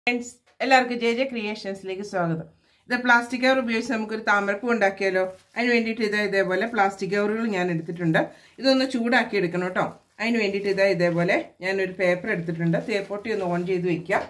friends എല്ലാവർക്കും J J ക്രിയേഷൻസിലേക്ക് സ്വാഗതം ഇത് പ്ലാസ്റ്റിക് കവർ ഉപയോഗിച്ച് നമുക്കൊരു താമരപ്പൂ ഉണ്ടാക്കിയാലോ അതിന് വേണ്ടിയിട്ട് ഇത് ഇതേപോലെ പ്ലാസ്റ്റിക് കവറുകൾ ഞാൻ എടുത്തിട്ടുണ്ട് ഇതൊന്ന് ചൂടാക്കി എടുക്കണം കേട്ടോ അതിന് വേണ്ടിയിട്ട് ഇതാ ഇതേപോലെ ഞാനൊരു പേപ്പർ എടുത്തിട്ടുണ്ട് തേപ്പൊട്ടി ഒന്ന് ഓൺ ചെയ്ത് വെക്കാം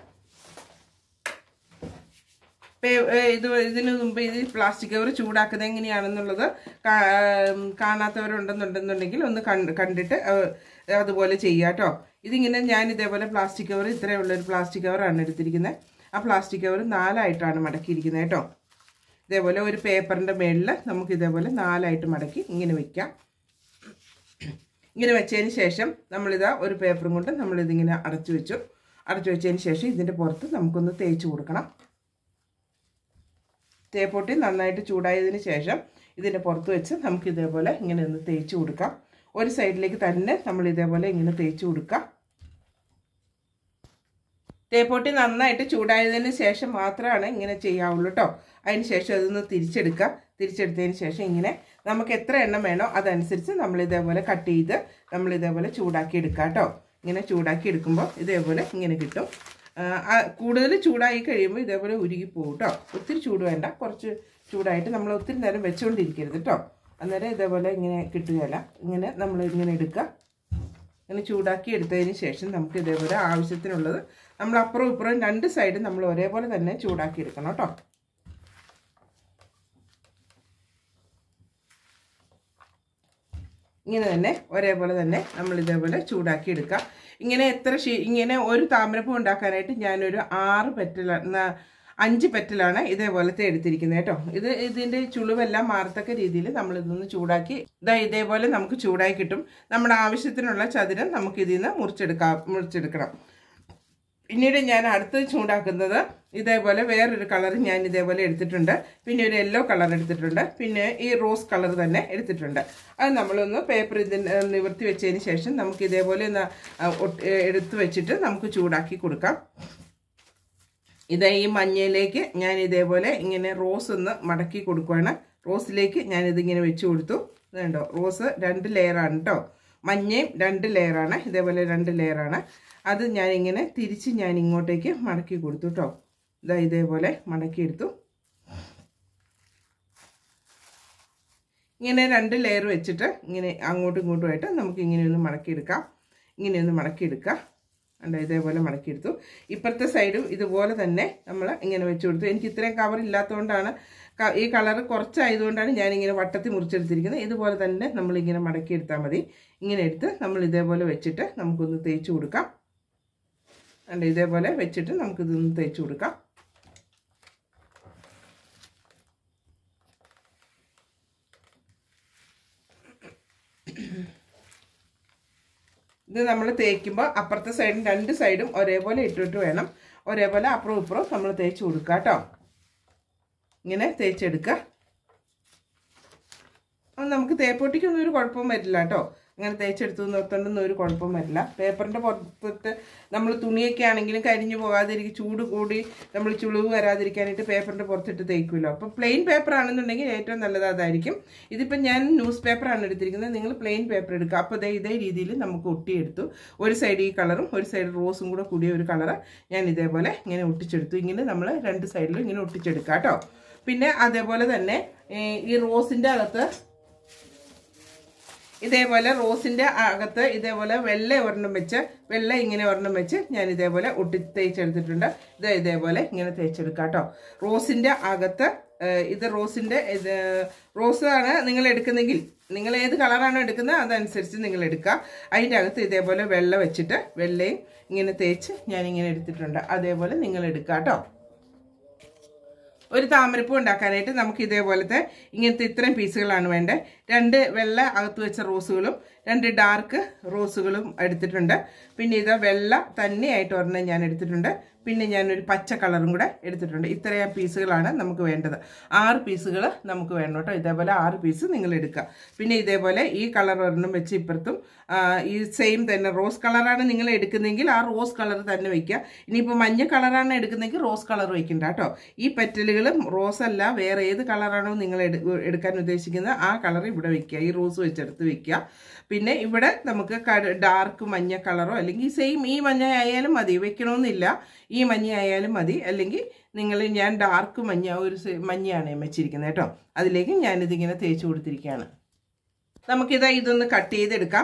പേ- ഏ, ഇത് ഇതിന് മുമ്പ് ഇത് പ്ലാസ്റ്റിക് കവർ ചൂടാക്കുന്നത് എങ്ങനെയാണെന്നുള്ളത് കാ- കാണാത്തവരുണ്ടെന്നുണ്ടെന്നുണ്ടെങ്കിൽ ഒന്ന് കണ്ട് കണ്ടിട്ട് ഏ, അതുപോലെ ചെയ്യുക കേട്ടോ ഇതിങ്ങനെ ഞാൻ ഇതേപോലെ പ്ലാസ്റ്റിക് കവർ ഇത്രയുള്ള ഒരു പ്ലാസ്റ്റിക് കവറാണ് എടുത്തിരിക്കുന്നത് ആ പ്ലാസ്റ്റിക് കവർ നാലായിട്ടാണ് മടക്കിയിരിക്കുന്നത് കേട്ടോ ഇതേപോലെ ഒരു പേപ്പറിൻ്റെ മേളിൽ നമുക്ക് ഇതേപോലെ നാലായിട്ട് മടക്കി ഇങ്ങനെ വെക്കാം ഇങ്ങനെ വെച്ചതിന് ശേഷം നമ്മളിതാ ഒരു പേപ്പറും കൊണ്ട് നമ്മളിതിങ്ങനെ അടച്ചു വെച്ചു അടച്ചു വെച്ചതിന് ശേഷം ഇതിൻ്റെ പുറത്ത് നമുക്കൊന്ന് തേച്ച് കൊടുക്കണം തേപ്പൊട്ടി നന്നായിട്ട് ചൂടായതിന് ശേഷം ഇതിൻ്റെ പുറത്ത് വെച്ച് നമുക്ക് ഇതേപോലെ ഇങ്ങനെ ഒന്ന് തേച്ച് കൊടുക്കാം ഒരു സൈഡിലേക്ക് തന്നെ നമ്മൾ ഇതേപോലെ ഇങ്ങനെ തേച്ച് കൊടുക്കാം തേപ്പൊട്ടി നന്നായിട്ട് ചൂടായതിന് ശേഷം മാത്രമാണ് ഇങ്ങനെ ചെയ്യാവുള്ളൂ കേട്ടോ അതിന് ശേഷം അതൊന്ന് തിരിച്ചെടുക്കുക തിരിച്ചെടുത്തതിന് ശേഷം ഇങ്ങനെ നമുക്ക് എത്ര എണ്ണം വേണോ അതനുസരിച്ച് നമ്മൾ ഇതേപോലെ കട്ട് ചെയ്ത് നമ്മൾ ഇതേപോലെ ചൂടാക്കി എടുക്കുക കേട്ടോ ഇങ്ങനെ ചൂടാക്കി എടുക്കുമ്പോൾ ഇതേപോലെ ഇങ്ങനെ കിട്ടും കൂടുതൽ ചൂടായി കഴിയുമ്പോൾ ഇതേപോലെ ഉരുകി പോകും കേട്ടോ ഒത്തിരി ചൂട് വേണ്ട കുറച്ച് ചൂടായിട്ട് നമ്മൾ ഒത്തിരി നേരം വെച്ചുകൊണ്ടിരിക്കരുത് കേട്ടോ അന്നേരം ഇതേപോലെ ഇങ്ങനെ കിട്ടുകയില്ല ഇങ്ങനെ നമ്മൾ ഇങ്ങനെ എടുക്കുക ഇങ്ങനെ ചൂടാക്കി എടുത്തതിന് ശേഷം നമുക്ക് ഇതേപോലെ ആവശ്യത്തിനുള്ളത് നമ്മൾ അപ്പുറം ഇപ്പുറം രണ്ട് സൈഡും നമ്മൾ ഒരേപോലെ തന്നെ ചൂടാക്കി എടുക്കണം കേട്ടോ ഇങ്ങനെ തന്നെ ഒരേപോലെ തന്നെ നമ്മൾ ഇതേപോലെ ചൂടാക്കി എടുക്കുക ഇങ്ങനെ എത്ര ഷീ ഇങ്ങനെ ഒരു താമരപ്പൂ ഉണ്ടാക്കാനായിട്ട് ഞാനൊരു ആറ് പെറ്റല ന- അഞ്ച് പെറ്റലാണ് ഇതേപോലത്തെ എടുത്തിരിക്കുന്നത് കേട്ടോ ഇത് ഇതിൻ്റെ ചുളിവെല്ലാം മാറത്തക്ക രീതിയിൽ നമ്മൾ ഇതൊന്ന് ചൂടാക്കി ഇതാ ഇതേപോലെ നമുക്ക് ചൂടായി കിട്ടും നമ്മുടെ ആവശ്യത്തിനുള്ള ചതുരം നമുക്ക് ഇതിൽ നിന്ന് മുറിച്ചെടുക്കാം മുറിച്ചെടുക്കണം പിന്നീട് ഞാൻ അടുത്ത് ചൂടാക്കുന്നത് ഇതേപോലെ വേറൊരു കളർ ഞാൻ ഇതേപോലെ എടുത്തിട്ടുണ്ട് പിന്നെ ഒരു യെല്ലോ കളർ എടുത്തിട്ടുണ്ട് പിന്നെ ഈ റോസ് കളർ തന്നെ എടുത്തിട്ടുണ്ട് അത് നമ്മളൊന്ന് പേപ്പർ ഇതിന് നിവർത്തി വെച്ചതിന് ശേഷം നമുക്ക് ഇതേപോലെ ഒന്ന് ഒട്ട് എടുത്ത് വെച്ചിട്ട് നമുക്ക് ചൂടാക്കി കൊടുക്കാം ഇത് ഈ മഞ്ഞയിലേക്ക് ഞാൻ ഇതേപോലെ ഇങ്ങനെ റോസ് ഒന്ന് മടക്കി കൊടുക്കുകയാണ് റോസിലേക്ക് ഞാനിതിങ്ങനെ വെച്ച് കൊടുത്തു ഇതുണ്ടോ റോസ് രണ്ട് ലെയറാണ് കേട്ടോ മഞ്ഞയും രണ്ട് ലെയറാണ് ഇതേപോലെ രണ്ട് ലെയറാണ് അത് ഞാനിങ്ങനെ തിരിച്ച് ഞാൻ ഇങ്ങോട്ടേക്ക് മടക്കി കൊടുത്തു കേട്ടോ ഇതാ ഇതേപോലെ മടക്കിയെടുത്തു ഇങ്ങനെ രണ്ട് ലെയർ വെച്ചിട്ട് ഇങ്ങനെ അങ്ങോട്ടും ഇങ്ങോട്ടുമായിട്ട് നമുക്ക് ഇങ്ങനെ ഒന്ന് മടക്കിയെടുക്കാം ഇങ്ങനെ ഒന്ന് മടക്കിയെടുക്കാം ഉണ്ട് ഇതേപോലെ മടക്കിയെടുത്തു ഇപ്പുറത്തെ സൈഡും ഇതുപോലെ തന്നെ നമ്മൾ ഇങ്ങനെ വെച്ച് കൊടുത്തു എനിക്ക് ഇത്രയും കവർ ഇല്ലാത്തതുകൊണ്ടാണ് ക- ഈ കളർ കുറച്ചായതുകൊണ്ടാണ് ഞാനിങ്ങനെ വട്ടത്തിൽ മുറിച്ചെടുത്തിരിക്കുന്നത് ഇതുപോലെ തന്നെ നമ്മളിങ്ങനെ മടക്കിയെടുത്താൽ മതി ഇങ്ങനെ എടുത്ത് നമ്മൾ ഇതേപോലെ വെച്ചിട്ട് നമുക്കൊന്ന് തേച്ച് കൊടുക്കാം ഉണ്ട് ഇതേപോലെ വെച്ചിട്ട് നമുക്കിതൊന്ന് തേച്ച് കൊടുക്കാം ഇത് നമ്മൾ തേക്കുമ്പോൾ അപ്പുറത്തെ സൈഡും രണ്ട് സൈഡും ഒരേപോലെ ഇട്ടിട്ട് വേണം ഒരേപോലെ അപ്പുറവും ഇപ്പുറവും നമ്മൾ തേച്ച് കൊടുക്കുക കേട്ടോ ഇങ്ങനെ തേച്ചെടുക്കുക അപ്പം നമുക്ക് തേപ്പൊട്ടിക്കൊന്നും ഒരു കുഴപ്പവും വരില്ല കേട്ടോ അങ്ങനെ തേച്ചെടുത്തു നിർത്തേണ്ടൊന്നും ഒരു കുഴപ്പവും വരില്ല പേപ്പറിൻ്റെ പുറത്തിട്ട് നമ്മൾ തുണിയൊക്കെ ആണെങ്കിലും കരിഞ്ഞു പോകാതിരിക്കും ചൂട് കൂടി നമ്മൾ ചുളിവ് വരാതിരിക്കാനായിട്ട് പേപ്പറിൻ്റെ പുറത്തിട്ട് തേക്കുമല്ലോ അപ്പോൾ പ്ലെയിൻ പേപ്പർ ആണെന്നുണ്ടെങ്കിൽ ഏറ്റവും നല്ലത് അതായിരിക്കും ഇതിപ്പോൾ ഞാൻ ന്യൂസ് പേപ്പറാണ് എടുത്തിരിക്കുന്നത് നിങ്ങൾ പ്ലെയിൻ പേപ്പർ എടുക്കുക അപ്പോൾ ഇതേ ഇതേ രീതിയിൽ നമുക്ക് ഒട്ടിയെടുത്തു ഒരു സൈഡ് ഈ കളറും ഒരു സൈഡ് റോസും കൂടെ കൂടിയ ഒരു കളറ് ഞാൻ ഇതേപോലെ ഇങ്ങനെ ഒട്ടിച്ചെടുത്തു ഇങ്ങനെ നമ്മൾ രണ്ട് സൈഡിലും ഇങ്ങനെ ഒട്ടിച്ചെടുക്കുക കേട്ടോ പിന്നെ അതേപോലെ തന്നെ ഏ, ഈ റോസിൻ്റെ അകത്ത് ഇതേപോലെ റോസിൻ്റെ അകത്ത് ഇതേപോലെ വെള്ള ഒരെണ്ണം വെച്ച് വെള്ള ഇങ്ങനെ ഒരെണ്ണം വെച്ച് ഞാൻ ഇതേപോലെ ഒട്ടി തേച്ചെടുത്തിട്ടുണ്ട് ഇത് ഇതേപോലെ ഇങ്ങനെ തേച്ചെടുക്കാം കേട്ടോ റോസിൻ്റെ അകത്ത് ഏഹ്, ഇത് റോസിൻ്റെ ഇത് റോസ് ആണ് നിങ്ങൾ എടുക്കുന്നെങ്കിൽ നിങ്ങൾ ഏത് കളറാണോ എടുക്കുന്നത് അതനുസരിച്ച് നിങ്ങൾ എടുക്കുക അതിൻ്റെ അകത്ത് ഇതേപോലെ വെള്ള വെച്ചിട്ട് വെള്ളയും ഇങ്ങനെ തേച്ച് ഞാനിങ്ങനെ എടുത്തിട്ടുണ്ട് അതേപോലെ നിങ്ങൾ എടുക്കുക കേട്ടോ ഒരു താമരപ്പൂ ഉണ്ടാക്കാനായിട്ട് നമുക്ക് ഇതേപോലത്തെ ഇങ്ങനത്തെ ഇത്രയും പീസുകളാണ് വേണ്ടത് രണ്ട് വെള്ള അകത്ത് വെച്ച റോസുകളും രണ്ട് ഡാർക്ക് റോസുകളും എടുത്തിട്ടുണ്ട് പിന്നെ ഇത് വെള്ള തന്നെയായിട്ട് ഒരെണ്ണം ഞാൻ എടുത്തിട്ടുണ്ട് പിന്നെ ഞാനൊരു പച്ച കളറും കൂടെ എടുത്തിട്ടുണ്ട് ഇത്രയും പീസുകളാണ് നമുക്ക് വേണ്ടത് ആറ് പീസുകൾ നമുക്ക് വേണം കേട്ടോ ഇതേപോലെ ആറ് പീസ് നിങ്ങൾ എടുക്കുക പിന്നെ ഇതേപോലെ ഈ കളർ ഒരെണ്ണം വെച്ച് ഇപ്പുറത്തും ആ, ഈ സെയിം തന്നെ റോസ് കളറാണ് നിങ്ങൾ എടുക്കുന്നതെങ്കിൽ ആ റോസ് കളർ തന്നെ വയ്ക്കുക ഇനിയിപ്പോൾ മഞ്ഞ കളറാണ് എടുക്കുന്നതെങ്കിൽ റോസ് കളർ വയ്ക്കണ്ട കേട്ടോ ഈ പെറ്റലുകളും റോസ് അല്ല വേറെ ഏത് കളറാണോ നിങ്ങൾ എടു- എടുക്കാൻ ഉദ്ദേശിക്കുന്നത് ആ കളർ ഇവിടെ വയ്ക്കുക ഈ റോസ് വെച്ചെടുത്ത് വയ്ക്കുക പിന്നെ ഇവിടെ നമുക്ക് ഡാർക്ക് മഞ്ഞ കളറോ അല്ലെങ്കിൽ സെയിം ഈ മഞ്ഞ ആയാലും മതി വെക്കണമെന്നില്ല ഈ മഞ്ഞ ആയാലും മതി അല്ലെങ്കിൽ നിങ്ങൾ ഞാൻ ഡാർക്ക് മഞ്ഞ ഒരു സെ- മഞ്ഞയാണ് വെച്ചിരിക്കുന്നത് കേട്ടോ അതിലേക്ക് ഞാനിതിങ്ങനെ തേച്ച് കൊടുത്തിരിക്കുകയാണ് നമുക്കിതാ ഇതൊന്ന് കട്ട് ചെയ്തെടുക്കാം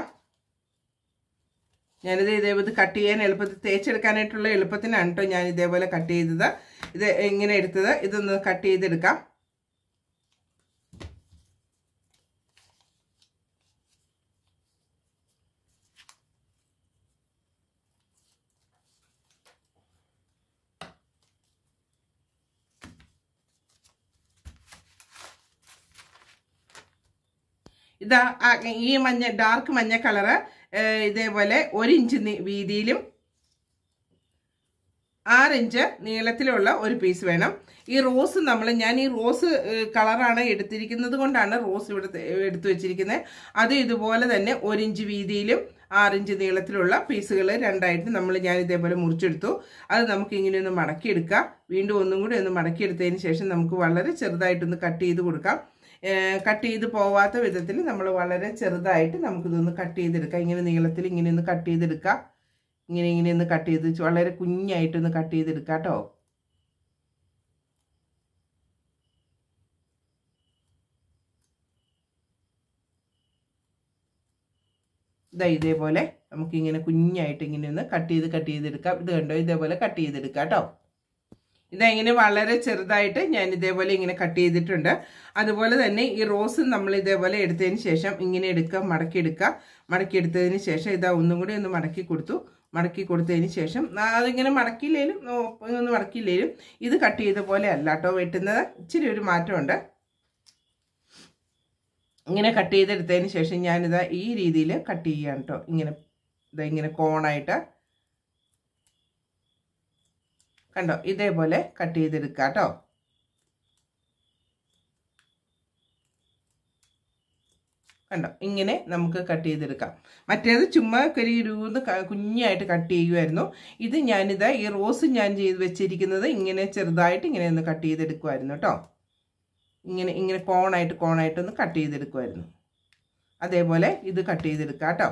ഞാനിത് ഇതേപോലെ കട്ട് ചെയ്യാൻ എളുപ്പത്തിൽ തേച്ചെടുക്കാനായിട്ടുള്ള എളുപ്പത്തിനാണ് കേട്ടോ ഞാൻ ഇതേപോലെ കട്ട് ചെയ്തത് ഇത് ഇങ്ങനെ എടുത്തത് ഇതൊന്ന് കട്ട് ചെയ്തെടുക്കാം ഇതാ ആ, ഈ മഞ്ഞ ഡാർക്ക് മഞ്ഞ കളറ് ഇതേപോലെ ഒരു ഇഞ്ച് നീ- വീതിയിലും ആറ് ഇഞ്ച് നീളത്തിലുള്ള ഒരു പീസ് വേണം ഈ റോസ് നമ്മൾ ഞാൻ ഈ റോസ് ഏഹ്, കളറാണ് എടുത്തിരിക്കുന്നത് കൊണ്ടാണ് റോസ് ഇവിടെ തെ- എടുത്തു വെച്ചിരിക്കുന്നത് അത് ഇതുപോലെ തന്നെ ഒരു ഇഞ്ച് വീതിയിലും ആറിഞ്ച് നീളത്തിലുള്ള പീസുകൾ രണ്ടായിട്ട് നമ്മൾ ഞാൻ ഇതേപോലെ മുറിച്ചെടുത്തു അത് നമുക്ക് ഇങ്ങനെ ഒന്ന് മടക്കിയെടുക്കാം വീണ്ടും ഒന്നും കൂടി ഒന്ന് മടക്കിയെടുത്തതിന് ശേഷം നമുക്ക് വളരെ ചെറുതായിട്ടൊന്ന് കട്ട് ചെയ്ത് കൊടുക്കാം കട്ട് ചെയ്ത് പോവാത്ത വിധത്തിൽ നമ്മൾ വളരെ ചെറുതായിട്ട് നമുക്കിതൊന്ന് കട്ട് ചെയ്തെടുക്കാം ഇങ്ങനെ നീളത്തിൽ ഇങ്ങനെ ഒന്ന് കട്ട് ചെയ്തെടുക്കാം ഇങ്ങനെ ഇങ്ങനെ ഒന്ന് കട്ട് ചെയ്ത് ചു- വളരെ കുഞ്ഞായിട്ടൊന്ന് കട്ട് ചെയ്തെടുക്കാം കേട്ടോ ഇതാ ഇതേപോലെ നമുക്കിങ്ങനെ കുഞ്ഞായിട്ട് ഇങ്ങനെ ഒന്ന് കട്ട് ചെയ്ത് കട്ട് ചെയ്തെടുക്കാം ഇത് കണ്ടോ ഇതേപോലെ കട്ട് ചെയ്തെടുക്കാം കേട്ടോ ഇതെങ്ങനെ വളരെ ചെറുതായിട്ട് ഞാൻ ഇതേപോലെ ഇങ്ങനെ കട്ട് ചെയ്തിട്ടുണ്ട് അതുപോലെ തന്നെ ഈ റോസ് നമ്മൾ ഇതേപോലെ എടുത്തതിന് ശേഷം ഇങ്ങനെ എടുക്കുക മടക്കി എടുക്കുക മടക്കി എടുത്തതിന് ശേഷം ഇതാ ഒന്നും കൂടി ഒന്ന് മടക്കി കൊടുത്തു മടക്കി കൊടുത്തതിന് ശേഷം ആ, അതിങ്ങനെ മടക്കിയില്ലേലും ഓ, ഒന്ന് മടക്കിയില്ലേലും ഇത് കട്ട് ചെയ്ത പോലെ അല്ല കേട്ടോ വെട്ടുന്നത് ഇച്ചിരി ഒരു മാറ്റമുണ്ട് ഇങ്ങനെ കട്ട് ചെയ്തെടുത്തതിന് ശേഷം ഞാനിതാ ഈ രീതിയിൽ കട്ട് ചെയ്യാം കേട്ടോ ഇങ്ങനെ ഇതാ ഇങ്ങനെ കോണായിട്ട് കണ്ടോ ഇതേപോലെ കട്ട് ചെയ്തെടുക്കുക കേട്ടോ കണ്ടോ ഇങ്ങനെ നമുക്ക് കട്ട് ചെയ്തെടുക്കാം മറ്റേത് ചുമ്മാ കരിയിരുന്ന് കുഞ്ഞായിട്ട് കട്ട് ചെയ്യുമായിരുന്നു ഇത് ഞാനിത് ഈ റോസ് ഞാൻ ചെയ്ത് വെച്ചിരിക്കുന്നത് ഇങ്ങനെ ചെറുതായിട്ട് ഇങ്ങനെ ഒന്ന് കട്ട് ചെയ്തെടുക്കുമായിരുന്നു കേട്ടോ ഇങ്ങനെ ഇങ്ങനെ കോണായിട്ട് കോണായിട്ട് ഒന്ന് കട്ട് ചെയ്തെടുക്കുമായിരുന്നു അതേപോലെ ഇത് കട്ട് ചെയ്തെടുക്കാം കേട്ടോ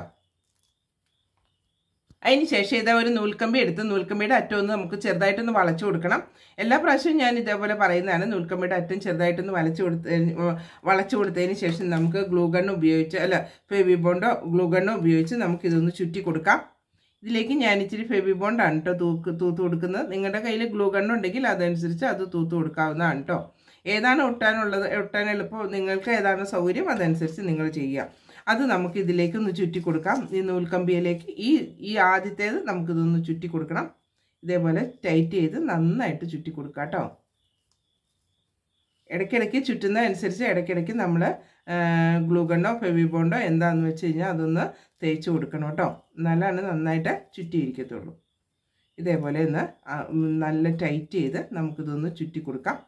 അതിന് ശേഷം ഇതാ ഒരു നൂൽക്കമ്പി എടുത്ത് നൂൽക്കമ്പിയുടെ അറ്റം ഒന്ന് നമുക്ക് ചെറുതായിട്ടൊന്ന് വളച്ചു കൊടുക്കണം എല്ലാ പ്രാവശ്യവും ഞാൻ ഇതേപോലെ പറയുന്നതാണ് നൂൽക്കമ്പിയുടെ അറ്റം ചെറുതായിട്ടൊന്ന് വളച്ചു കൊടുത്ത വളച്ചു കൊടുത്തതിന് ശേഷം നമുക്ക് ഗ്ലൂ ഗൺ ഉപയോഗിച്ച് അല്ല ഫെവി ബോണ്ടോ ഗ്ലൂ ഗണ്ണോ ഉപയോഗിച്ച് നമുക്ക് ഇതൊന്ന് ചുറ്റി കൊടുക്കാം ഇതിലേക്ക് ഞാൻ ഇച്ചിരി ഫെവി ബോണ്ടാണ് കേട്ടോ തൂക്ക് തൂത്ത് കൊടുക്കുന്നത് നിങ്ങളുടെ കയ്യിൽ ഗ്ലൂ ഗൺ ഉണ്ടെങ്കിൽ അതനുസരിച്ച് അത് തൂത്ത് കൊടുക്കാവുന്നതാണ് കേട്ടോ ഏതാണ് ഒട്ടാനുള്ളത് ഒട്ടാൻ എളുപ്പം നിങ്ങൾക്ക് ഏതാണ് സൗകര്യം അതനുസരിച്ച് നിങ്ങൾ ചെയ്യുക അത് നമുക്ക് ഇതിലേക്ക് ഒന്ന് ചുറ്റി കൊടുക്കാം ഈ നൂൽക്കമ്പിയിലേക്ക് ഈ ഈ ആദ്യത്തേത് നമുക്കിതൊന്ന് ചുറ്റി കൊടുക്കണം ഇതേപോലെ ടൈറ്റ് ചെയ്ത് നന്നായിട്ട് ചുറ്റി കൊടുക്കാം കേട്ടോ ഇടയ്ക്കിടയ്ക്ക് ചുറ്റുന്ന അനുസരിച്ച് ഇടയ്ക്കിടയ്ക്ക് നമ്മൾ ഗ്ലൂഗണ്ണോ ഫെവിബോണ്ടോ എന്താണെന്ന് വെച്ച് കഴിഞ്ഞാൽ അതൊന്ന് തേച്ച് കൊടുക്കണം കേട്ടോ എന്നാലാണ് നന്നായിട്ട് ചുറ്റിയിരിക്കത്തുള്ളൂ ഇതേപോലെ ഒന്ന് ആ, ഉം, നല്ല ടൈറ്റ് ചെയ്ത് നമുക്കിതൊന്ന് ചുറ്റി കൊടുക്കാം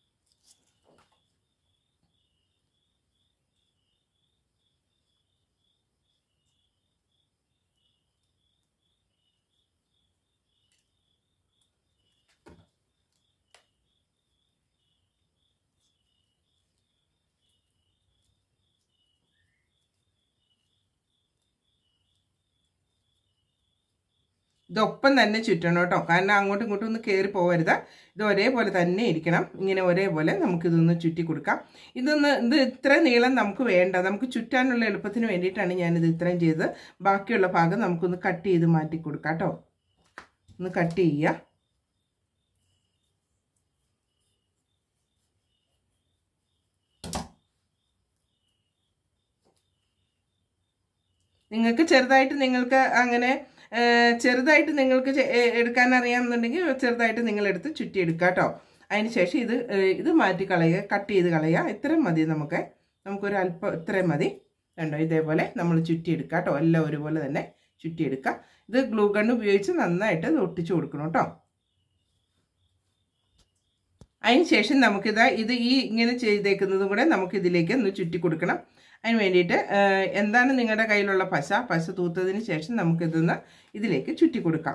ഇതൊപ്പം തന്നെ ചുറ്റണം കേട്ടോ കാരണം അങ്ങോട്ടും ഇങ്ങോട്ടും ഒന്ന് കയറി പോകരുത് ഇത് ഒരേപോലെ തന്നെ ഇരിക്കണം ഇങ്ങനെ ഒരേപോലെ നമുക്കിതൊന്ന് ചുറ്റി കൊടുക്കാം ഇതൊന്ന് ഇത് ഇത്ര നീളം നമുക്ക് വേണ്ട നമുക്ക് ചുറ്റാനുള്ള എളുപ്പത്തിന് വേണ്ടിയിട്ടാണ് ഞാനിത് ഇത്രയും ചെയ്തത് ബാക്കിയുള്ള ഭാഗം നമുക്കൊന്ന് കട്ട് ചെയ്ത് മാറ്റി കൊടുക്കാം കേട്ടോ ഒന്ന് കട്ട് ചെയ്യുക നിങ്ങൾക്ക് ചെറുതായിട്ട് നിങ്ങൾക്ക് അങ്ങനെ ആ, ചെറുതായിട്ട് നിങ്ങൾക്ക് ചെ- എ- എടുക്കാൻ അറിയാമെന്നുണ്ടെങ്കിൽ ചെറുതായിട്ട് നിങ്ങൾ എടുത്ത് ചുറ്റി എടുക്കുക കേട്ടോ അതിന് ശേഷം ഇത് ഏ, ഇത് മാറ്റി കളയുക കട്ട് ചെയ്ത് കളയുക ഇത്രയും മതി നമുക്ക് നമുക്കൊരു അല്പം ഇത്രയും മതി കണ്ടോ ഇതേപോലെ നമ്മൾ ചുറ്റിയെടുക്കുക കേട്ടോ എല്ലാം ഒരുപോലെ തന്നെ ചുറ്റിയെടുക്കുക ഇത് ഗ്ലൂ ഗൺ ഉപയോഗിച്ച് നന്നായിട്ട് ഇത് ഒട്ടിച്ചു കൊടുക്കണം കേട്ടോ അതിന് ശേഷം നമുക്കിതാ ഇത് ഈ ഇങ്ങനെ ചെയ്തേക്കുന്നതും കൂടെ നമുക്കിതിലേക്ക് ഒന്ന് ചുറ്റി കൊടുക്കണം അതിന് വേണ്ടിയിട്ട് ആ, എന്താണ് നിങ്ങളുടെ കയ്യിലുള്ള പശ പശ തൂത്തതിന് ശേഷം നമുക്കിതൊന്ന് ഇതിലേക്ക് ചുറ്റി കൊടുക്കാം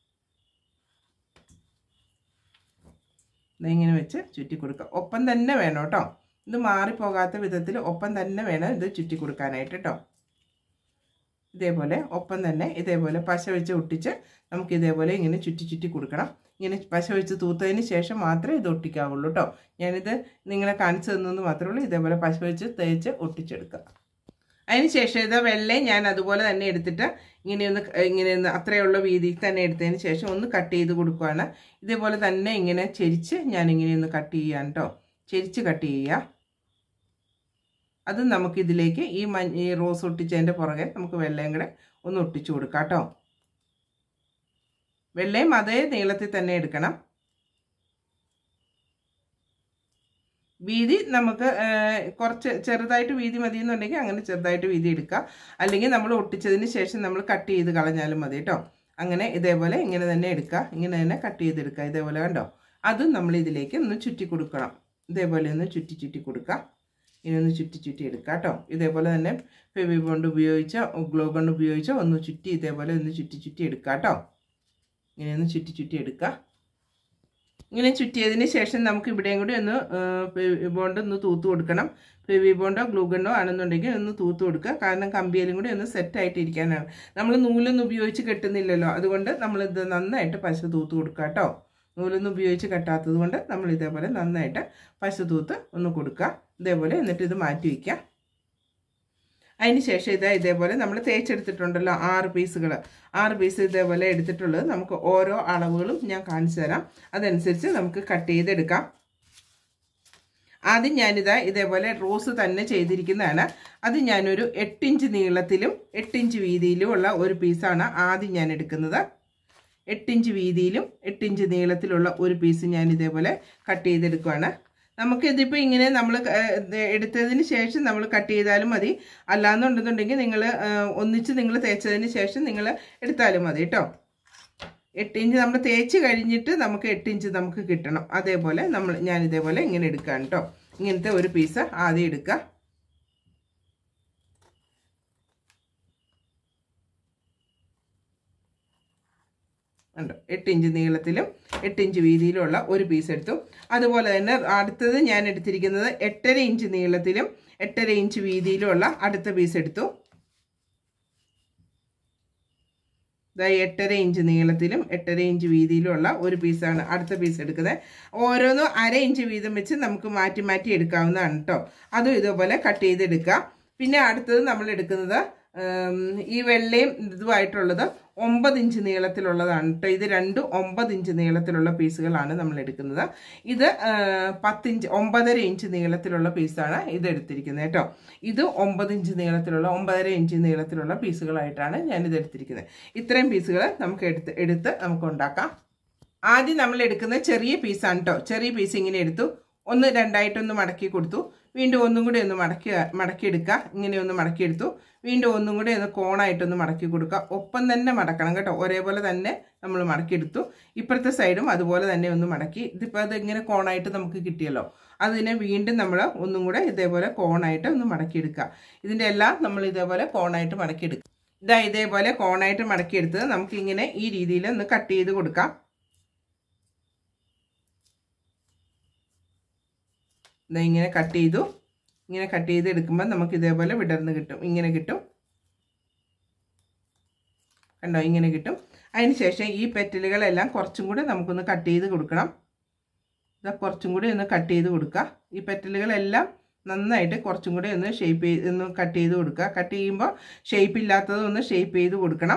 ദേ ഇങ്ങനെ വെച്ച് ചുറ്റി കൊടുക്കാം ഒപ്പം തന്നെ വേണം കേട്ടോ ഇത് മാറിപ്പോകാത്ത വിധത്തിൽ ഒപ്പം തന്നെ വേണം ഇത് ചുറ്റി കൊടുക്കാനായിട്ട് കേട്ടോ ഇതേപോലെ ഒപ്പം തന്നെ ഇതേപോലെ പശ വെച്ച് ഒട്ടിച്ച് നമുക്ക് ഇതേപോലെ ഇങ്ങനെ ചുറ്റി ചുറ്റി കൊടുക്കണം ഇങ്ങനെ പശ വെച്ച് തൂത്തതിന് ശേഷം മാത്രമേ ഇത് ഒട്ടിക്കാവുള്ളൂ കേട്ടോ ഞാനിത് നിങ്ങളെ കാണിച്ചു തന്നെന്ന് മാത്രമേ ഉള്ളൂ ഇതേപോലെ പശ വെച്ച് തേച്ച് ഒട്ടിച്ചെടുക്കുക അതിന് ശേഷം ഇത് വെള്ളയും ഞാൻ അതുപോലെ തന്നെ എടുത്തിട്ട് ഇങ്ങനെ ഒന്ന് ഇങ്ങനെ ഒന്ന് അത്രയുള്ള വീതിയിൽ തന്നെ എടുത്തതിന് ശേഷം ഒന്ന് കട്ട് ചെയ്ത് കൊടുക്കുകയാണ് ഇതേപോലെ തന്നെ ഇങ്ങനെ ചെരിച്ച് ഞാൻ ഇങ്ങനെ ഒന്ന് കട്ട് ചെയ്യാൻ കേട്ടോ ചെരിച്ച് കട്ട് ചെയ്യുക അത് നമുക്കിതിലേക്ക് ഈ മഞ്ഞ ഈ റോസ് ഒട്ടിച്ചതിൻ്റെ പുറകെ നമുക്ക് വെള്ളയും കൂടെ ഒന്ന് ഒട്ടിച്ചു കൊടുക്കാം കേട്ടോ വെള്ളയും അതേ നീളത്തിൽ തന്നെ എടുക്കണം വീതി നമുക്ക് കുറച്ച് ചെറുതായിട്ട് വീതി മതി എന്നുണ്ടെങ്കിൽ അങ്ങനെ ചെറുതായിട്ട് വീതി എടുക്കുക അല്ലെങ്കിൽ നമ്മൾ ഒട്ടിച്ചതിന് ശേഷം നമ്മൾ കട്ട് ചെയ്ത് കളഞ്ഞാലും മതി കേട്ടോ അങ്ങനെ ഇതേപോലെ ഇങ്ങനെ തന്നെ എടുക്കുക ഇങ്ങനെ തന്നെ കട്ട് ചെയ്തെടുക്കുക ഇതേപോലെ കണ്ടോ അതും നമ്മൾ ഇതിലേക്ക് ഒന്ന് ചുറ്റി കൊടുക്കണം ഇതേപോലെ ഒന്ന് ചുറ്റി ചുറ്റി കൊടുക്കുക ഇനി ഒന്ന് ചുറ്റി ചുറ്റി എടുക്കുക കേട്ടോ ഇതേപോലെ തന്നെ ഫെവി ബോണ്ട് ഉപയോഗിച്ചോ ഗ്ലോ ഗൺ ഉപയോഗിച്ചോ ഒന്ന് ചുറ്റി ഇതേപോലെ ഒന്ന് ചുറ്റി ചുറ്റി എടുക്കുക കേട്ടോ ഇങ്ങനെ ഒന്ന് ചുറ്റി ചുറ്റി എടുക്കുക ഇങ്ങനെ ചുറ്റിയതിന് ശേഷം നമുക്ക് ഇവിടെയും കൂടി ഒന്ന് ഫെവി ബോണ്ട് ഒന്ന് തൂത്ത് കൊടുക്കണം ഫെവി ബോണ്ടോ ഗ്ലൂഗണ്ണോ ആണെന്നുണ്ടെങ്കിൽ ഒന്ന് തൂത്ത് കൊടുക്കുക കാരണം കമ്പിയിലും കൂടി ഒന്ന് സെറ്റ് ആയിട്ട് ഇരിക്കാനാണ് നമ്മൾ നൂലൊന്നും ഉപയോഗിച്ച് കെട്ടുന്നില്ലല്ലോ അതുകൊണ്ട് നമ്മളിത് നന്നായിട്ട് പശ തൂത്ത് കൊടുക്കുക കേട്ടോ നൂലൊന്നും ഉപയോഗിച്ച് കെട്ടാത്തത് കൊണ്ട് നമ്മൾ ഇതേപോലെ നന്നായിട്ട് പശ തൂത്ത് ഒന്ന് കൊടുക്കുക ഇതേപോലെ എന്നിട്ട് ഇത് മാറ്റി വയ്ക്കുക അതിന് ശേഷം ഇതാ ഇതേപോലെ നമ്മൾ തേച്ചെടുത്തിട്ടുണ്ടല്ലോ ആറ് പീസുകൾ ആറ് പീസ് ഇതേപോലെ എടുത്തിട്ടുള്ളത് നമുക്ക് ഓരോ അളവുകളും ഞാൻ കാണിച്ചു തരാം അതനുസരിച്ച് നമുക്ക് കട്ട് ചെയ്തെടുക്കാം ആദ്യം ഞാനിതാ ഇതേപോലെ റോസ് തന്നെ ചെയ്തിരിക്കുന്നതാണ് അത് ഞാനൊരു എട്ടിഞ്ച് നീളത്തിലും എട്ടിഞ്ച് വീതിയിലും ഉള്ള ഒരു പീസാണ് ആദ്യം ഞാൻ എടുക്കുന്നത് എട്ടിഞ്ച് വീതിയിലും എട്ടിഞ്ച് നീളത്തിലുള്ള ഒരു പീസ് ഞാൻ ഇതേപോലെ കട്ട് ചെയ്തെടുക്കുകയാണ് നമുക്ക് ഇതിപ്പോൾ ഇങ്ങനെ നമ്മൾ എടുത്തതിന് ശേഷം നമ്മൾ കട്ട് ചെയ്താലും മതി അല്ലാന്നുണ്ടെന്നുണ്ടെങ്കിൽ നിങ്ങൾ ഒന്നിച്ച് നിങ്ങൾ തേച്ചതിന് ശേഷം നിങ്ങൾ എടുത്താലും മതി കേട്ടോ എട്ട് ഇഞ്ച് നമ്മൾ തേച്ച് കഴിഞ്ഞിട്ട് നമുക്ക് എട്ട് ഇഞ്ച് നമുക്ക് കിട്ടണം അതേപോലെ നമ്മൾ ഞാൻ ഇതേപോലെ ഇങ്ങനെ എടുക്കാം കേട്ടോ ഇങ്ങനത്തെ ഒരു പീസ് ആദ്യം എടുക്കുക ഉണ്ട് എട്ട് ഇഞ്ച് നീളത്തിലും എട്ട് ഇഞ്ച് വീതിയിലുള്ള ഒരു പീസ് എടുത്തു അതുപോലെ തന്നെ അടുത്തത് ഞാൻ എടുത്തിരിക്കുന്നത് എട്ടര ഇഞ്ച് നീളത്തിലും എട്ടര ഇഞ്ച് വീതിയിലുമുള്ള അടുത്ത പീസ് എടുത്തു ഇതായി എട്ടര ഇഞ്ച് നീളത്തിലും എട്ടര ഇഞ്ച് വീതിയിലുമുള്ള ഒരു പീസാണ് അടുത്ത പീസ് എടുക്കുന്നത് ഓരോന്നും അര ഇഞ്ച് വീതം വെച്ച് നമുക്ക് മാറ്റി മാറ്റി എടുക്കാവുന്നതാണ് കേട്ടോ അതും ഇതുപോലെ കട്ട് ചെയ്തെടുക്കുക പിന്നെ അടുത്തത് നമ്മൾ എടുക്കുന്നത് ഈ വെള്ളയും ഇതുമായിട്ടുള്ളത് ഒമ്പത് ഇഞ്ച് നീളത്തിലുള്ളതാണ് കേട്ടോ ഇത് രണ്ട് ഒമ്പത് ഇഞ്ച് നീളത്തിലുള്ള പീസുകളാണ് നമ്മൾ എടുക്കുന്നത് ഇത് പത്തിഞ്ച് ഒമ്പതര ഇഞ്ച് നീളത്തിലുള്ള പീസാണ് ഇത് എടുത്തിരിക്കുന്നത് കേട്ടോ ഇത് ഒമ്പത് ഇഞ്ച് നീളത്തിലുള്ള ഒമ്പതര ഇഞ്ച് നീളത്തിലുള്ള പീസുകളായിട്ടാണ് ഞാനിത് എടുത്തിരിക്കുന്നത് ഇത്രയും പീസുകൾ നമുക്ക് എടുത്ത് എടുത്ത് നമുക്ക് ഉണ്ടാക്കാം ആദ്യം നമ്മൾ എടുക്കുന്ന ചെറിയ പീസാണ് കേട്ടോ ചെറിയ പീസ് ഇങ്ങനെ എടുത്തു ഒന്ന് രണ്ടായിട്ടൊന്ന് മടക്കി കൊടുത്തു വീണ്ടും ഒന്നും കൂടി ഒന്ന് മടക്കി മടക്കിയെടുക്കുക ഇങ്ങനെ ഒന്ന് മടക്കിയെടുത്തു വീണ്ടും ഒന്നും കൂടി ഒന്ന് കോണായിട്ടൊന്ന് മടക്കി കൊടുക്കുക ഒപ്പം തന്നെ മടക്കണം കേട്ടോ ഒരേപോലെ തന്നെ നമ്മൾ മടക്കിയെടുത്തു ഇപ്പുറത്തെ സൈഡും അതുപോലെ തന്നെ ഒന്ന് മടക്കി ഇതിപ്പോൾ അത് ഇങ്ങനെ കോണായിട്ട് നമുക്ക് കിട്ടിയല്ലോ അതിനെ വീണ്ടും നമ്മൾ ഒന്നും കൂടെ ഇതേപോലെ കോണായിട്ട് ഒന്ന് മടക്കിയെടുക്കുക ഇതിൻ്റെ എല്ലാം നമ്മൾ ഇതേപോലെ കോണായിട്ട് മടക്കിയെടുക്കുക ഇതാ ഇതേപോലെ കോണായിട്ട് മടക്കിയെടുത്തത് നമുക്ക് ഇങ്ങനെ ഈ രീതിയിൽ ഒന്ന് കട്ട് ചെയ്ത് കൊടുക്കാം ഇതാ ഇങ്ങനെ കട്ട് ചെയ്തു ഇങ്ങനെ കട്ട് ചെയ്ത് എടുക്കുമ്പോൾ നമുക്ക് ഇതേപോലെ വിടർന്ന് കിട്ടും ഇങ്ങനെ കിട്ടും കണ്ടോ ഇങ്ങനെ കിട്ടും അതിന് ശേഷം ഈ പെറ്റലുകളെല്ലാം കുറച്ചും കൂടി നമുക്കൊന്ന് കട്ട് ചെയ്ത് കൊടുക്കണം ഇതാ കുറച്ചും കൂടി ഒന്ന് കട്ട് ചെയ്ത് കൊടുക്കുക ഈ പെറ്റലുകളെല്ലാം നന്നായിട്ട് കുറച്ചും കൂടി ഒന്ന് ഷേപ്പ് ചെയ്ത് ഒന്ന് കട്ട് ചെയ്ത് കൊടുക്കുക കട്ട് ചെയ്യുമ്പോൾ ഷേപ്പ് ഇല്ലാത്തത് ഒന്ന് ഷേപ്പ് ചെയ്ത് കൊടുക്കണം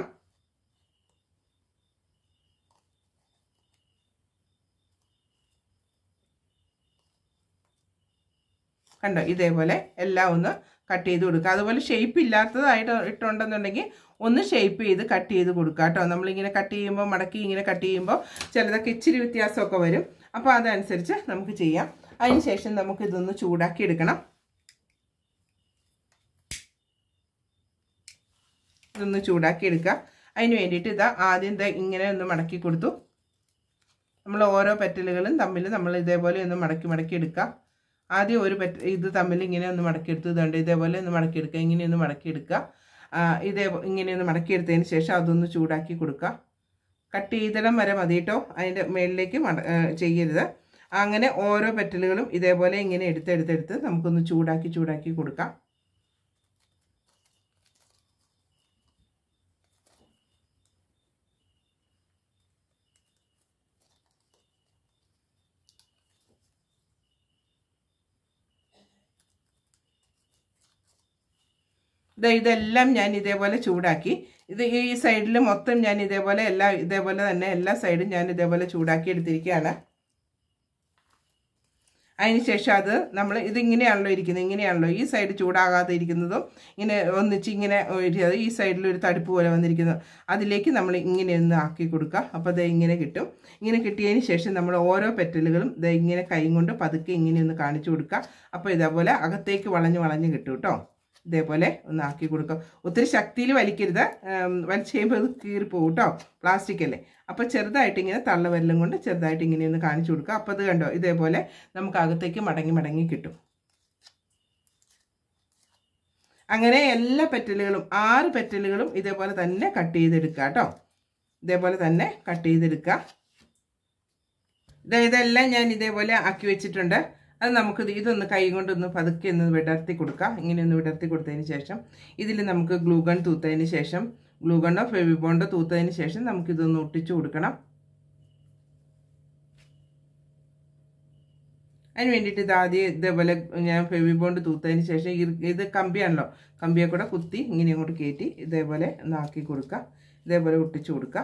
കണ്ടോ ഇതേപോലെ എല്ലാം ഒന്ന് കട്ട് ചെയ്ത് കൊടുക്കുക അതുപോലെ ഷേപ്പ് ഇല്ലാത്തതായിട്ട് ഇട്ടുണ്ടെന്നുണ്ടെങ്കിൽ ഒന്ന് ഷേപ്പ് ചെയ്ത് കട്ട് ചെയ്ത് കൊടുക്കുക കേട്ടോ നമ്മളിങ്ങനെ കട്ട് ചെയ്യുമ്പോൾ മടക്കി ഇങ്ങനെ കട്ട് ചെയ്യുമ്പോൾ ചിലതൊക്കെ ഇച്ചിരി വ്യത്യാസമൊക്കെ വരും അപ്പോൾ അതനുസരിച്ച് നമുക്ക് ചെയ്യാം അതിന് ശേഷം നമുക്ക് ഇതൊന്ന് ചൂടാക്കി എടുക്കണം ഇതൊന്ന് ചൂടാക്കി എടുക്കുക അതിന് വേണ്ടിയിട്ട് ഇതാ ആദ്യം ഇതാ ഇങ്ങനെ ഒന്ന് മടക്കി കൊടുത്തു നമ്മൾ ഓരോ പെറ്റലുകളും തമ്മിൽ നമ്മൾ ഇതേപോലെ ഒന്ന് മടക്കി മടക്കി എടുക്കുക ആദ്യം ഒരു പെറ്റ ഇത് തമ്മിൽ ഇങ്ങനെ ഒന്ന് മടക്കിയെടുത്ത് ഇതുണ്ട് ഇതേപോലെ ഒന്ന് മടക്കിയെടുക്കുക ഇങ്ങനെ ഒന്ന് മടക്കിയെടുക്കുക ഇതേ ഇങ്ങനെ ഒന്ന് മടക്കിയെടുത്തതിന് ശേഷം അതൊന്ന് ചൂടാക്കി കൊടുക്കുക കട്ട് ചെയ്തിടം വരെ മതി കേട്ടോ അതിൻ്റെ മേളിലേക്ക് മട ചെയ്യരുത് അങ്ങനെ ഓരോ പെറ്റലുകളും ഇതേപോലെ ഇങ്ങനെ എടുത്തെടുത്തെടുത്ത് നമുക്കൊന്ന് ചൂടാക്കി ചൂടാക്കി കൊടുക്കാം ഇത് ഇതെല്ലാം ഞാൻ ഇതേപോലെ ചൂടാക്കി ഇത് ഈ സൈഡിൽ മൊത്തം ഞാൻ ഇതേപോലെ എല്ലാ ഇതേപോലെ തന്നെ എല്ലാ സൈഡും ഞാൻ ഇതേപോലെ ചൂടാക്കി എടുത്തിരിക്കുകയാണ് അതിനുശേഷം അത് നമ്മൾ ഇതിങ്ങനെയാണല്ലോ ഇരിക്കുന്നത് ഇങ്ങനെയാണല്ലോ ഈ സൈഡ് ചൂടാകാതെ ഇരിക്കുന്നതും ഇങ്ങനെ ഒന്നിച്ച് ഇങ്ങനെ ഇരിക്കുന്നത് ഈ സൈഡിൽ ഒരു തടുപ്പ് പോലെ വന്നിരിക്കുന്നത് അതിലേക്ക് നമ്മൾ ഇങ്ങനെ ഒന്ന് ആക്കി കൊടുക്കുക അപ്പോൾ അത് ഇങ്ങനെ കിട്ടും ഇങ്ങനെ കിട്ടിയതിന് ശേഷം നമ്മൾ ഓരോ പെറ്റലുകളും ഇത് ഇങ്ങനെ കൈ കൊണ്ട് പതുക്കെ ഇങ്ങനെ ഒന്ന് കാണിച്ചു കൊടുക്കുക അപ്പോൾ ഇതേപോലെ അകത്തേക്ക് വളഞ്ഞ് വളഞ്ഞ് കിട്ടും കേട്ടോ ഇതേപോലെ ഒന്ന് ആക്കി കൊടുക്കുക ഒത്തിരി ശക്തിയിൽ വലിക്കരുത് വലിച്ചു കഴിയുമ്പോൾ അത് കീറിപ്പോകും കേട്ടോ പ്ലാസ്റ്റിക് അല്ലേ അപ്പോൾ ചെറുതായിട്ട് ഇങ്ങനെ തള്ളവരലും കൊണ്ട് ചെറുതായിട്ട് ഇങ്ങനെ ഒന്ന് കാണിച്ചു കൊടുക്കുക അപ്പോൾ അത് കണ്ടോ ഇതേപോലെ നമുക്ക് അകത്തേക്ക് മടങ്ങി മടങ്ങി കിട്ടും അങ്ങനെ എല്ലാ പെറ്റലുകളും ആറ് പെറ്റലുകളും ഇതേപോലെ തന്നെ കട്ട് ചെയ്തെടുക്കുക കേട്ടോ ഇതേപോലെ തന്നെ കട്ട് ചെയ്തെടുക്കുക ഇതെല്ലാം ഞാൻ ഇതേപോലെ ആക്കി വെച്ചിട്ടുണ്ട് അത് നമുക്ക് ഇതൊന്ന് കൈ കൊണ്ടൊന്ന് പതുക്കെ ഒന്ന് വിടർത്തി കൊടുക്കാം ഇങ്ങനെ ഒന്ന് വിടർത്തി കൊടുത്തതിന് ശേഷം ഇതിൽ നമുക്ക് ഗ്ലൂഗൺ തൂത്തതിന് ശേഷം ഗ്ലൂഗണ്ണോ ഫെവിബോണ്ടോ തൂത്തതിന് ശേഷം നമുക്കിതൊന്ന് ഒട്ടിച്ചു കൊടുക്കണം അതിന് വേണ്ടിയിട്ട് ഇത് ആദ്യം ഇതേപോലെ ഞാൻ ഫെവിബോണ്ട് തൂത്തതിന് ശേഷം ഇത് കമ്പിയാണല്ലോ കമ്പിയെ കൂടെ കുത്തി ഇങ്ങനെ അങ്ങോട്ട് കയറ്റി ഇതേപോലെ ഒന്ന് ആക്കി കൊടുക്കുക ഇതേപോലെ ഒട്ടിച്ചു കൊടുക്കുക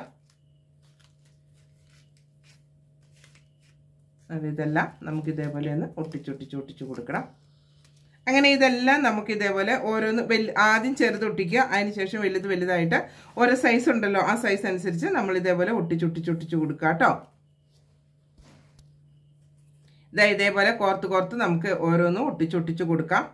ഇതെല്ലാം നമുക്ക് ഇതേപോലെ ഒന്ന് ഒട്ടിച്ചൊട്ടിച്ച് ഒട്ടിച്ച് കൊടുക്കണം അങ്ങനെ ഇതെല്ലാം നമുക്ക് ഇതേപോലെ ഓരോന്ന് വലിയ ആദ്യം ചെറുതൊട്ടിക്കുക അതിനുശേഷം വലുത് വലുതായിട്ട് ഓരോ സൈസ് ഉണ്ടല്ലോ ആ സൈസ് അനുസരിച്ച് നമ്മൾ ഇതേപോലെ ഒട്ടിച്ചൊട്ടിച്ചൊട്ടിച്ച് കൊടുക്കുക കേട്ടോ ഇതാ ഇതേപോലെ കോർത്ത് കോർത്ത് നമുക്ക് ഓരോന്നും ഒട്ടിച്ചൊട്ടിച്ച് കൊടുക്കാം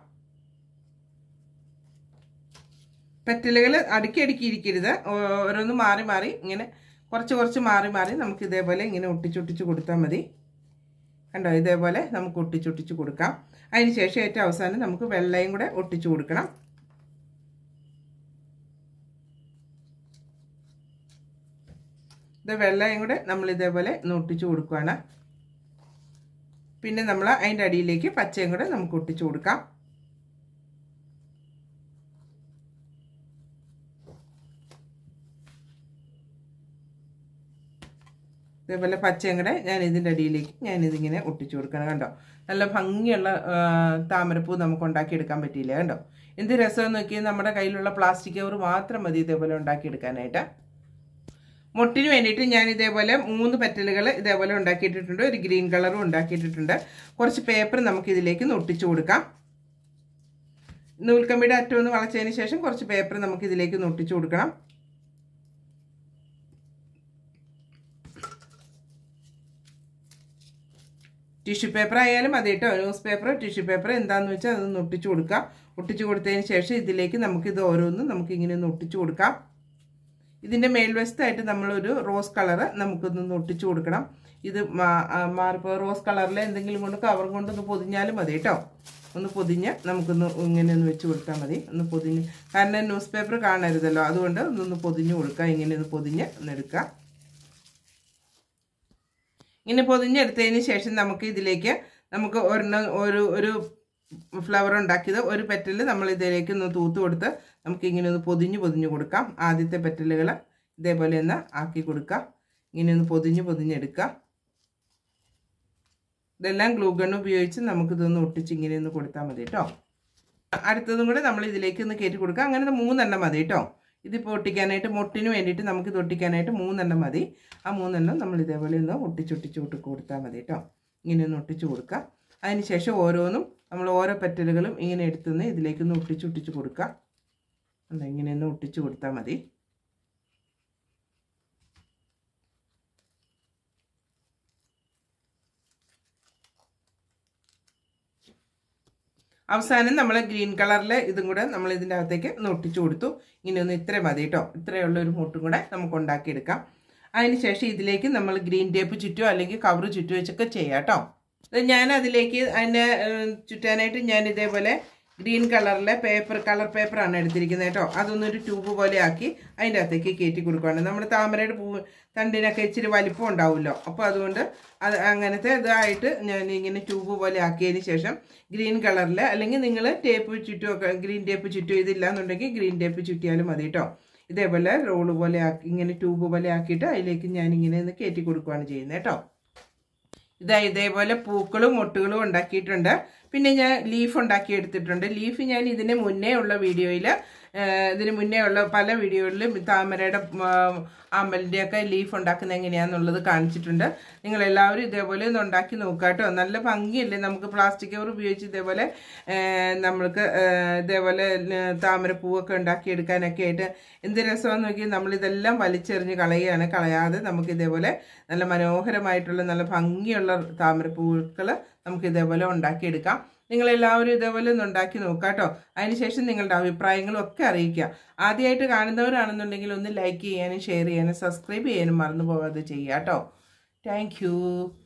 പെറ്റലുകൾ അടുക്കി അടുക്കി ഇരിക്കരുത് ഓരോന്ന് മാറി മാറി ഇങ്ങനെ കുറച്ച് കുറച്ച് മാറി മാറി നമുക്ക് ഇതേപോലെ ഇങ്ങനെ ഒട്ടിച്ചൊട്ടിച്ച് കൊടുത്താൽ മതി കണ്ടോ ഇതേപോലെ നമുക്ക് ഒട്ടിച്ചൊട്ടിച്ച് കൊടുക്കാം അതിന് ശേഷം ഏറ്റവും അവസാനം നമുക്ക് വെള്ളയും കൂടെ ഒട്ടിച്ചു കൊടുക്കണം ഇത് വെള്ളയും കൂടെ നമ്മൾ ഇതേപോലെ ഒന്ന് ഒട്ടിച്ചു കൊടുക്കുകയാണ് പിന്നെ നമ്മൾ അതിൻ്റെ അടിയിലേക്ക് പച്ചയും കൂടെ നമുക്ക് ഒട്ടിച്ചു കൊടുക്കാം ഇതേപോലെ പച്ചയും കൂടെ ഞാൻ ഇതിൻ്റെ അടിയിലേക്ക് ഞാൻ ഇതിങ്ങനെ ഒട്ടിച്ചു കൊടുക്കണം കണ്ടോ നല്ല ഭംഗിയുള്ള താമരപ്പൂ നമുക്ക് ഉണ്ടാക്കിയെടുക്കാൻ പറ്റിയില്ല കണ്ടോ എന്ത് രസമെന്ന് നോക്കിയാൽ നമ്മുടെ കയ്യിലുള്ള പ്ലാസ്റ്റിക് കവർ മാത്രം മതി ഇതേപോലെ ഉണ്ടാക്കിയെടുക്കാനായിട്ട് മുട്ടിന് വേണ്ടിയിട്ട് ഞാൻ ഇതേപോലെ മൂന്ന് പെറ്റലുകൾ ഇതേപോലെ ഉണ്ടാക്കിയിട്ടിട്ടുണ്ട് ഒരു ഗ്രീൻ കളറും ഉണ്ടാക്കിയിട്ടിട്ടുണ്ട് കുറച്ച് പേപ്പർ നമുക്ക് ഇതിലേക്ക് ഒട്ടിച്ചു കൊടുക്കാം നൂൽക്കമ്പിയുടെ അറ്റം ഒന്ന് വളച്ചതിന് ശേഷം കുറച്ച് പേപ്പർ നമുക്ക് ഇതിലേക്ക് ഒട്ടിച്ചു കൊടുക്കണം ടിഷ്യൂ പേപ്പർ ആയാലും മതി കേട്ടോ ന്യൂസ് പേപ്പർ ടിഷ്യൂ പേപ്പർ എന്താണെന്ന് വെച്ചാൽ അതൊന്ന് ഒട്ടിച്ചു കൊടുക്കാം ഒട്ടിച്ചു കൊടുത്തതിന് ശേഷം ഇതിലേക്ക് നമുക്കിത് ഓരോന്നും നമുക്ക് ഇങ്ങനെ ഒന്ന് ഒട്ടിച്ചു കൊടുക്കാം ഇതിൻ്റെ മേൽവശത്തായിട്ട് നമ്മളൊരു റോസ് കളറ് നമുക്കൊന്ന് ഒട്ടിച്ചു കൊടുക്കണം ഇത് മാറിപ്പോൾ റോസ് കളറിൽ എന്തെങ്കിലും കൊണ്ട് കവർ കൊണ്ടൊന്ന് പൊതിഞ്ഞാലും മതി കേട്ടോ ഒന്ന് പൊതിഞ്ഞ് നമുക്കൊന്ന് ഇങ്ങനെ ഒന്ന് വെച്ച് കൊടുത്താൽ മതി ഒന്ന് പൊതിഞ്ഞ് കാരണം ന്യൂസ് പേപ്പർ കാണരുതല്ലോ അതുകൊണ്ട് ഒന്നൊന്ന് പൊതിഞ്ഞ് കൊടുക്കുക ഇങ്ങനെ ഒന്ന് പൊതിഞ്ഞ് ഒന്നെടുക്കുക ഇങ്ങനെ പൊതിഞ്ഞെടുത്തതിന് ശേഷം നമുക്ക് ഇതിലേക്ക് നമുക്ക് ഒരെണ്ണം ഒരു ഒരു ഫ്ലവർ ഉണ്ടാക്കിയത് ഒരു പെറ്റൽ നമ്മൾ ഇതിലേക്ക് ഒന്ന് തൂത്ത് കൊടുത്ത് നമുക്ക് ഇങ്ങനെ ഒന്ന് പൊതിഞ്ഞ് പൊതിഞ്ഞ് കൊടുക്കാം ആദ്യത്തെ പെറ്റലുകൾ ഇതേപോലെ ഒന്ന് ആക്കി കൊടുക്കാം ഇങ്ങനെ ഒന്ന് പൊതിഞ്ഞ് പൊതിഞ്ഞെടുക്കുക ഇതെല്ലാം ഗ്ലൂ ഗൺ ഉപയോഗിച്ച് നമുക്കിതൊന്ന് ഒട്ടിച്ച് ഇങ്ങനെ ഒന്ന് കൊടുത്താൽ മതി കേട്ടോ അടുത്തതും കൂടെ നമ്മൾ ഇതിലേക്ക് ഒന്ന് കയറ്റി കൊടുക്കാം അങ്ങനെ മൂന്നെണ്ണം മതി കേട്ടോ ഇതിപ്പോൾ ഒട്ടിക്കാനായിട്ട് മുട്ടിന് വേണ്ടിയിട്ട് നമുക്ക് ഇത് ഒട്ടിക്കാനായിട്ട് മൂന്നെണ്ണം മതി ആ മൂന്നെണ്ണം നമ്മൾ ഇതേപോലെ ഒന്ന് ഒട്ടിച്ചൊട്ടിച്ച് ഒട്ടി കൊടുത്താൽ മതി കേട്ടോ ഇങ്ങനെ ഒന്ന് ഒട്ടിച്ച് കൊടുക്കുക അതിന് ശേഷം ഓരോന്നും നമ്മൾ ഓരോ പെറ്റലുകളും ഇങ്ങനെ എടുത്തുനിന്ന് ഇതിലേക്കൊന്ന് ഒട്ടിച്ചൊട്ടിച്ച് കൊടുക്കുക എന്താ ഇങ്ങനെ ഒന്ന് ഒട്ടിച്ച് കൊടുത്താൽ മതി അവസാനം നമ്മൾ ഗ്രീൻ കളറിൽ ഇതും കൂടെ നമ്മൾ ഇതിൻ്റെ അകത്തേക്ക് ഒന്ന് ഒട്ടിച്ചു കൊടുത്തു ഇനി ഒന്ന് ഇത്രയും മതി കേട്ടോ ഇത്രയുള്ള ഒരു മുട്ടും കൂടെ നമുക്ക് ഉണ്ടാക്കിയെടുക്കാം അതിനുശേഷം ഇതിലേക്ക് നമ്മൾ ഗ്രീൻ ടേപ്പ് ചുറ്റുമോ അല്ലെങ്കിൽ കവർ ചുറ്റുമോ വെച്ചൊക്കെ ചെയ്യാം കേട്ടോ ഞാൻ അതിലേക്ക് അതിനെ ചുറ്റാനായിട്ട് ഞാൻ ഇതേപോലെ ഗ്രീൻ കളറിലെ പേപ്പർ കളർ പേപ്പറാണ് എടുത്തിരിക്കുന്നത് കേട്ടോ അതൊന്നൊരു ട്യൂബ് പോലെ ആക്കി അതിൻ്റെ അകത്തേക്ക് കയറ്റി കൊടുക്കുകയാണ് നമ്മുടെ താമരയുടെ പൂ തണ്ടിനൊക്കെ ഇച്ചിരി വലിപ്പം ഉണ്ടാവുമല്ലോ അപ്പോൾ അതുകൊണ്ട് അത് അങ്ങനത്തെ ഇതായിട്ട് ഞാൻ ഇങ്ങനെ ട്യൂബ് പോലെ ആക്കിയതിന് ശേഷം ഗ്രീൻ കളറിൽ അല്ലെങ്കിൽ നിങ്ങൾ ടേപ്പ് ചുറ്റുമൊക്കെ ഗ്രീൻ ടേപ്പ് ചുറ്റും ഇതില്ല എന്നുണ്ടെങ്കിൽ ഗ്രീൻ ടേപ്പ് ചുറ്റിയാലും മതി കേട്ടോ ഇതേപോലെ റോള് പോലെ ആക്കി ഇങ്ങനെ ട്യൂബ് പോലെ ആക്കിയിട്ട് അതിലേക്ക് ഞാനിങ്ങനെ ഒന്ന് കയറ്റി കൊടുക്കുകയാണ് ചെയ്യുന്നത് കേട്ടോ ഇതാ ഇതേപോലെ പൂക്കളും മൊട്ടുകളും ഉണ്ടാക്കിയിട്ടുണ്ട് പിന്നെ ഞാൻ ലീഫ് ഉണ്ടാക്കി എടുത്തിട്ടുണ്ട് ലീഫ് ഞാൻ ഇതിന് മുന്നേ ഉള്ള വീഡിയോയിൽ ഇതിന് മുന്നേ ഉള്ള പല വീഡിയോകളിലും താമരയുടെ അമ്പലിൻ്റെയൊക്കെ ലീഫ് ഉണ്ടാക്കുന്നത് എങ്ങനെയാണെന്നുള്ളത് കാണിച്ചിട്ടുണ്ട് നിങ്ങൾ എല്ലാവരും ഇതേപോലെ ഒന്ന് ഉണ്ടാക്കി നോക്കുക കേട്ടോ നല്ല ഭംഗിയല്ലേ നമുക്ക് പ്ലാസ്റ്റിക് കവർ ഉപയോഗിച്ച് ഇതേപോലെ ആ, നമ്മൾക്ക് ആ, ഇതേപോലെ ന- താമരപ്പൂവൊക്കെ ഉണ്ടാക്കിയെടുക്കാനൊക്കെ ആയിട്ട് എന്ത് രസമാണെന്ന് നോക്കി നമ്മളിതെല്ലാം വലിച്ചെറിഞ്ഞ് കളയുകയാണ് കളയാതെ നമുക്ക് ഇതേപോലെ നല്ല മനോഹരമായിട്ടുള്ള നല്ല ഭംഗിയുള്ള താമരപ്പൂക്കൾ നമുക്ക് ഇതേപോലെ ഉണ്ടാക്കിയെടുക്കാം നിങ്ങളെല്ലാവരും ഇതേപോലെ ഒന്ന് ഉണ്ടാക്കി നോക്കുക കേട്ടോ അതിനുശേഷം നിങ്ങളുടെ അഭിപ്രായങ്ങളും ഒക്കെ അറിയിക്കുക ആദ്യമായിട്ട് കാണുന്നവരാണെന്നുണ്ടെങ്കിൽ ഒന്ന് ലൈക്ക് ചെയ്യാനും ഷെയർ ചെയ്യാനും സബ്സ്ക്രൈബ് ചെയ്യാനും മറന്നു പോകാതെ ചെയ്യുക കേട്ടോ താങ്ക്